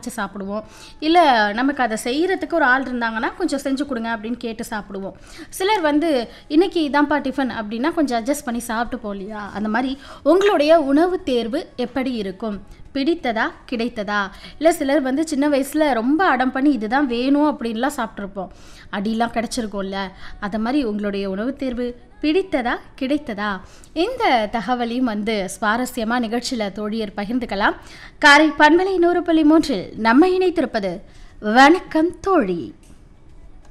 வச்சு சாப்பிடுவோம் இல்லை நமக்கு அதை செய்கிறதுக்கு ஒரு ஆள் இருந்தாங்கன்னா கொஞ்சம் செஞ்சு கொடுங்க அப்படின்னு கேட்டு சாப்பிடுவோம் சிலர் வந்து இன்னைக்கு இதான்ப்பா டிஃபன் அப்படின்னா கொஞ்சம் அட்ஜஸ்ட் பண்ணி சாப்பிட்டு போகலையா அந்த மாதிரி உங்களுடைய உணவு தேர்வு எப்படி இருக்கும் பிடித்ததா கிடைத்ததா இல்லை சிலர் வந்து சின்ன வயசில் ரொம்ப அடம் பண்ணி இதுதான் வேணும் அப்படின்லாம் சாப்பிட்ருப்போம் அடியெல்லாம் கிடச்சிருக்கோம்ல அதை மாதிரி உங்களுடைய உணவு தேர்வு பிடித்ததா கிடைத்ததா இந்த தகவலையும் வந்து சுவாரஸ்யமாக நிகழ்ச்சியில் தோழியர் பகிர்ந்துக்கலாம் காரை பண்பலை நூறு புள்ளி மூன்றில் நம்ம இணைத்திருப்பது வணக்கம் தோழி